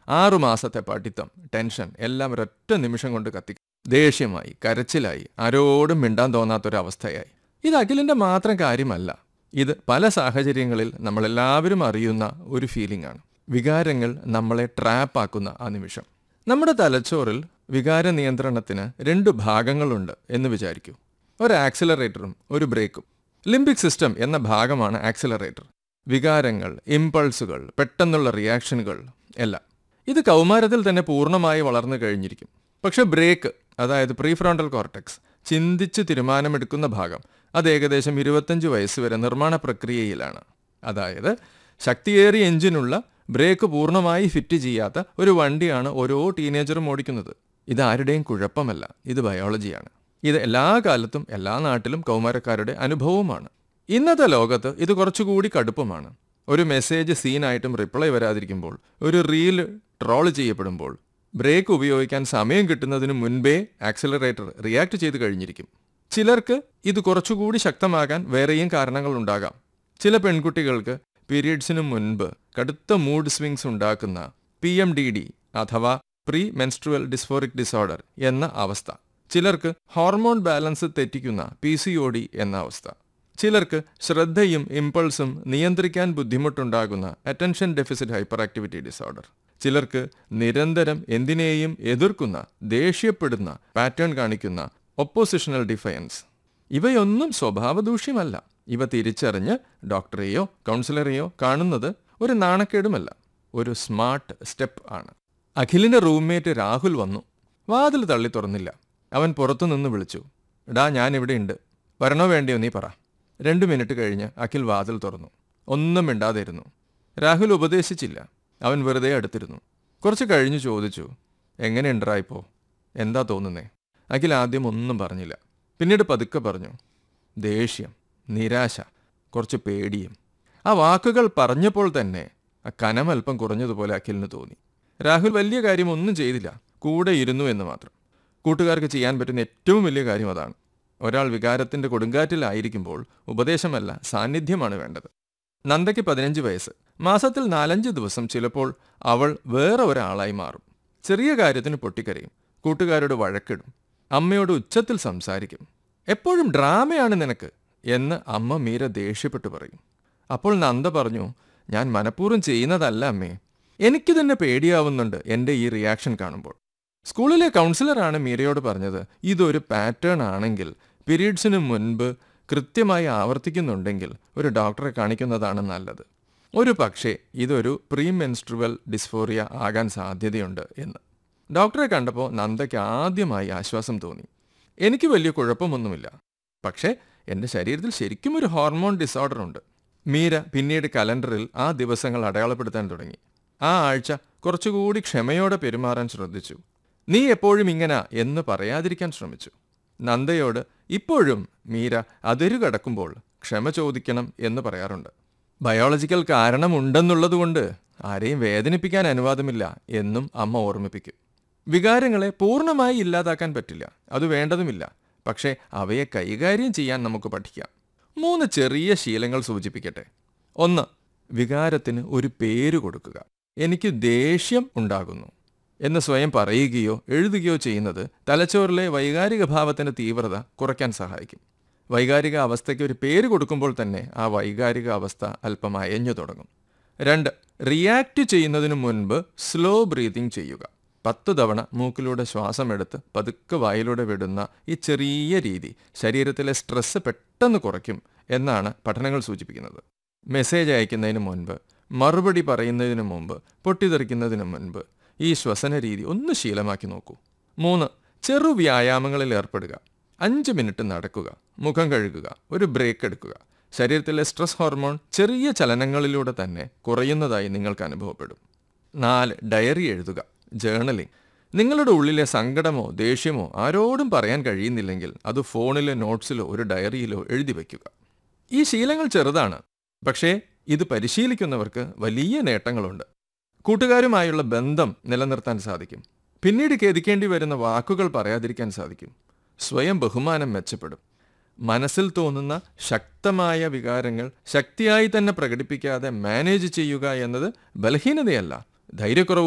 ആറുമാസത്തെ പഠിത്തം ടെൻഷൻ എല്ലാം ഒരൊറ്റ നിമിഷം കൊണ്ട് കത്തി ദേഷ്യമായി കരച്ചിലായി ആരോടും മിണ്ടാൻ തോന്നാത്തൊരവസ്ഥയായി ഇത് അഖിലിന്റെ മാത്രം കാര്യമല്ല ഇത് പല സാഹചര്യങ്ങളിൽ നമ്മളെല്ലാവരും അറിയുന്ന ഒരു ഫീലിംഗ് ആണ് വികാരങ്ങൾ നമ്മളെ ട്രാപ്പാക്കുന്ന ആ നിമിഷം നമ്മുടെ തലച്ചോറിൽ വികാര നിയന്ത്രണത്തിന് രണ്ട് ഭാഗങ്ങളുണ്ട് എന്ന് വിചാരിക്കൂ ഒരു ആക്സിലറേറ്ററും ഒരു ബ്രേക്കും ലിംബിക് സിസ്റ്റം എന്ന ഭാഗമാണ് ആക്സിലറേറ്റർ വികാരങ്ങൾ ഇമ്പൾസുകൾ പെട്ടെന്നുള്ള റിയാക്ഷനുകൾ എല്ലാം ഇത് കൗമാരത്തിൽ തന്നെ പൂർണ്ണമായി വളർന്നു കഴിഞ്ഞിരിക്കും പക്ഷെ ബ്രേക്ക് അതായത് പ്രീഫ്രോണ്ടൽ കോർട്ടക്സ് ചിന്തിച്ച് തീരുമാനമെടുക്കുന്ന ഭാഗം അത് ഏകദേശം ഇരുപത്തഞ്ച് വയസ്സ് വരെ നിർമ്മാണ പ്രക്രിയയിലാണ് അതായത് ശക്തിയേറിയ എഞ്ചിനുള്ള ബ്രേക്ക് പൂർണ്ണമായി ഫിറ്റ് ചെയ്യാത്ത ഒരു വണ്ടിയാണ് ഓരോ ടീനേജറും ഓടിക്കുന്നത് ഇത് ആരുടെയും കുഴപ്പമല്ല ഇത് ബയോളജിയാണ് ഇത് എല്ലാ കാലത്തും എല്ലാ നാട്ടിലും കൗമാരക്കാരുടെ അനുഭവവുമാണ് ഇന്നത്തെ ലോകത്ത് ഇത് കുറച്ചുകൂടി കടുപ്പമാണ് ഒരു മെസ്സേജ് സീനായിട്ടും റിപ്ലൈ വരാതിരിക്കുമ്പോൾ ഒരു റീൽ ട്രോൾ ചെയ്യപ്പെടുമ്പോൾ ബ്രേക്ക് ഉപയോഗിക്കാൻ സമയം കിട്ടുന്നതിന് മുൻപേ ആക്സിലറേറ്റർ റിയാക്ട് ചെയ്ത് കഴിഞ്ഞിരിക്കും ചിലർക്ക് ഇത് കുറച്ചുകൂടി ശക്തമാകാൻ വേറെയും കാരണങ്ങളുണ്ടാകാം ചില പെൺകുട്ടികൾക്ക് പീരീഡ്സിനു മുൻപ് കടുത്ത മൂഡ് സ്വിങ്സ് ഉണ്ടാക്കുന്ന പി എം ഡി ഡി അഥവാ പ്രീ മെൻസ്ട്രുവൽ ഡിസ്ഫോറിക് ഡിസോർഡർ എന്ന അവസ്ഥ ചിലർക്ക് ഹോർമോൺ ബാലൻസ് തെറ്റിക്കുന്ന പി സി ഒ ഡി എന്ന അവസ്ഥ ചിലർക്ക് ശ്രദ്ധയും ഇമ്പൾസും നിയന്ത്രിക്കാൻ ബുദ്ധിമുട്ടുണ്ടാകുന്ന attention deficit hyper activity disorder ചിലർക്ക് നിരന്തരം എന്തിനേയും എതിർക്കുന്ന ദേഷ്യപ്പെടുന്ന പാറ്റേൺ കാണിക്കുന്ന ഒപ്പോസിഷണൽ ഡിഫയൻസ് ഇവയൊന്നും സ്വഭാവദൂഷ്യമല്ല ഇവ തിരിച്ചറിഞ്ഞ് ഡോക്ടറെയോ കൗൺസിലറെയോ കാണുന്നത് ഒരു നാണക്കേടുമല്ല ഒരു സ്മാർട്ട് സ്റ്റെപ്പ് ആണ് അഖിലിന്റെ റൂംമേറ്റ് രാഹുൽ വന്നു വാതിൽ തള്ളി തുറന്നില്ല അവൻ പുറത്തുനിന്ന് വിളിച്ചു ഡാ ഞാൻ ഇവിടെ ഉണ്ട് വരണോ വേണ്ടിയോ നീ പറ രണ്ടു മിനിറ്റ് കഴിഞ്ഞ് അഖിൽ വാതിൽ തുറന്നു ഒന്നും മിണ്ടാതിരുന്നു രാഹുൽ ഉപദേശിച്ചില്ല അവൻ വെറുതെ അടുത്തിരുന്നു കുറച്ച് കഴിഞ്ഞു ചോദിച്ചു എങ്ങനെയുണ്ടറാ ഇപ്പോ എന്താ തോന്നുന്നേ അഖിൽ ആദ്യം ഒന്നും പറഞ്ഞില്ല പിന്നീട് പതുക്കെ പറഞ്ഞു ദേഷ്യം നിരാശ കുറച്ച് പേടിയും ആ വാക്കുകൾ പറഞ്ഞപ്പോൾ തന്നെ ആ കനം അല്പം കുറഞ്ഞതുപോലെ അഖിലിന് തോന്നി രാഹുൽ വലിയ കാര്യം ഒന്നും ചെയ്തില്ല കൂടെ ഇരുന്നു എന്ന് മാത്രം കൂട്ടുകാർക്ക് ചെയ്യാൻ പറ്റുന്ന ഏറ്റവും വലിയ കാര്യം അതാണ് ഒരാൾ വികാരത്തിന്റെ കൊടുങ്കാറ്റിലായിരിക്കുമ്പോൾ ഉപദേശമല്ല സാന്നിധ്യമാണ് വേണ്ടത് നന്ദയ്ക്ക് പതിനഞ്ച് വയസ്സ് മാസത്തിൽ നാലഞ്ച് ദിവസം ചിലപ്പോൾ അവൾ വേറെ ഒരാളായി മാറും ചെറിയ കാര്യത്തിന് പൊട്ടിക്കരയും കൂട്ടുകാരോട് വഴക്കിടും അമ്മയോട് ഉച്ചത്തിൽ സംസാരിക്കും എപ്പോഴും ഡ്രാമയാണ് നിനക്ക് എന്ന് അമ്മ മീര ദേഷ്യപ്പെട്ടു പറയും അപ്പോൾ നന്ദ പറഞ്ഞു ഞാൻ മനഃപൂർവ്വം ചെയ്യുന്നതല്ല അമ്മേ എനിക്ക് തന്നെ പേടിയാവുന്നുണ്ട് എൻ്റെ ഈ റിയാക്ഷൻ കാണുമ്പോൾ സ്കൂളിലെ കൗൺസിലറാണ് മീരയോട് പറഞ്ഞത് ഇതൊരു പാറ്റേൺ ആണെങ്കിൽ പീരീഡ്സിന് മുൻപ് കൃത്യമായി ആവർത്തിക്കുന്നുണ്ടെങ്കിൽ ഒരു ഡോക്ടറെ കാണിക്കുന്നതാണ് നല്ലത് ഒരു പക്ഷേ ഇതൊരു പ്രീമെൻസ്ട്രുവൽ ഡിസ്ഫോറിയ ആകാൻ സാധ്യതയുണ്ട് എന്ന് ഡോക്ടറെ കണ്ടപ്പോൾ നന്ദയ്ക്ക് ആദ്യമായി ആശ്വാസം തോന്നി എനിക്ക് വലിയ കുഴപ്പമൊന്നുമില്ല പക്ഷേ എൻ്റെ ശരീരത്തിൽ ശരിക്കും ഒരു ഹോർമോൺ ഡിസോർഡർ ഉണ്ട് മീര പിന്നീട് കലണ്ടറിൽ ആ ദിവസങ്ങൾ അടയാളപ്പെടുത്താൻ തുടങ്ങി ആ ആഴ്ച കുറച്ചുകൂടി ക്ഷമയോടെ പെരുമാറാൻ ശ്രദ്ധിച്ചു നീ എപ്പോഴും ഇങ്ങനെ എന്ന് പറയാതിരിക്കാൻ ശ്രമിച്ചു നന്ദയോട് ഇപ്പോഴും മീര അതിരു കടക്കുമ്പോൾ ക്ഷമ ചോദിക്കണം എന്ന് പറയാറുണ്ട് ബയോളജിക്കൽ കാരണമുണ്ടെന്നുള്ളതുകൊണ്ട് ആരെയും വേദനിപ്പിക്കാൻ അനുവാദമില്ല എന്നും അമ്മ ഓർമ്മിപ്പിക്കും വികാരങ്ങളെ പൂർണ്ണമായി ഇല്ലാതാക്കാൻ പറ്റില്ല അത് വേണ്ടതുമില്ല പക്ഷേ അവയെ കൈകാര്യം ചെയ്യാൻ നമുക്ക് പഠിക്കാം മൂന്ന് ചെറിയ ശീലങ്ങൾ സൂചിപ്പിക്കട്ടെ ഒന്ന് വികാരത്തിന് ഒരു പേര് കൊടുക്കുക എനിക്ക് ദേഷ്യം ഉണ്ടാകുന്നു എന്ന് സ്വയം പറയുകയോ എഴുതുകയോ ചെയ്യുന്നത് തലച്ചോറിലെ വൈകാരിക ഭാവത്തിന്റെ തീവ്രത കുറയ്ക്കാൻ സഹായിക്കും വൈകാരിക അവസ്ഥയ്ക്ക് ഒരു പേര് കൊടുക്കുമ്പോൾ തന്നെ ആ വൈകാരിക അവസ്ഥ അല്പം അയഞ്ഞു തുടങ്ങും രണ്ട് റിയാക്ട് ചെയ്യുന്നതിന് മുൻപ് സ്ലോ ബ്രീതിങ് ചെയ്യുക പത്ത് തവണ മൂക്കിലൂടെ ശ്വാസമെടുത്ത് പതുക്കെ വായിലൂടെ വിടുന്ന ഈ ചെറിയ രീതി ശരീരത്തിലെ സ്ട്രെസ് പെട്ടെന്ന് കുറയ്ക്കും എന്നാണ് പഠനങ്ങൾ സൂചിപ്പിക്കുന്നത് മെസ്സേജ് അയക്കുന്നതിന് മുൻപ് മറുപടി പറയുന്നതിന് മുമ്പ് പൊട്ടിത്തെറിക്കുന്നതിന് മുൻപ് ഈ ശ്വസന രീതി ഒന്ന് ശീലമാക്കി നോക്കൂ മൂന്ന് ചെറു വ്യായാമങ്ങളിൽ ഏർപ്പെടുക അഞ്ച് മിനിറ്റ് നടക്കുക മുഖം കഴുകുക ഒരു ബ്രേക്ക് എടുക്കുക ശരീരത്തിലെ സ്ട്രെസ് ഹോർമോൺ ചെറിയ ചലനങ്ങളിലൂടെ തന്നെ കുറയുന്നതായി നിങ്ങൾക്ക് അനുഭവപ്പെടും നാല് ഡയറി എഴുതുക ജേർണലിംഗ് നിങ്ങളുടെ ഉള്ളിലെ സങ്കടമോ ദേഷ്യമോ ആരോടും പറയാൻ കഴിയുന്നില്ലെങ്കിൽ അത് ഫോണിലെ നോട്ട്സിലോ ഒരു ഡയറിയിലോ എഴുതി വയ്ക്കുക ഈ ശീലങ്ങൾ ചെറുതാണ് പക്ഷേ ഇത് പരിശീലിക്കുന്നവർക്ക് വലിയ നേട്ടങ്ങളുണ്ട് കൂട്ടുകാരുമായുള്ള ബന്ധം നിലനിർത്താൻ സാധിക്കും പിന്നീട് ഖേദിക്കേണ്ടി വരുന്ന വാക്കുകൾ പറയാതിരിക്കാൻ സാധിക്കും സ്വയം ബഹുമാനം മെച്ചപ്പെടും മനസ്സിൽ തോന്നുന്ന ശക്തമായ വികാരങ്ങൾ ശക്തിയായി തന്നെ പ്രകടിപ്പിക്കാതെ മാനേജ് ചെയ്യുക എന്നത് ബലഹീനതയല്ല ധൈര്യക്കുറവ്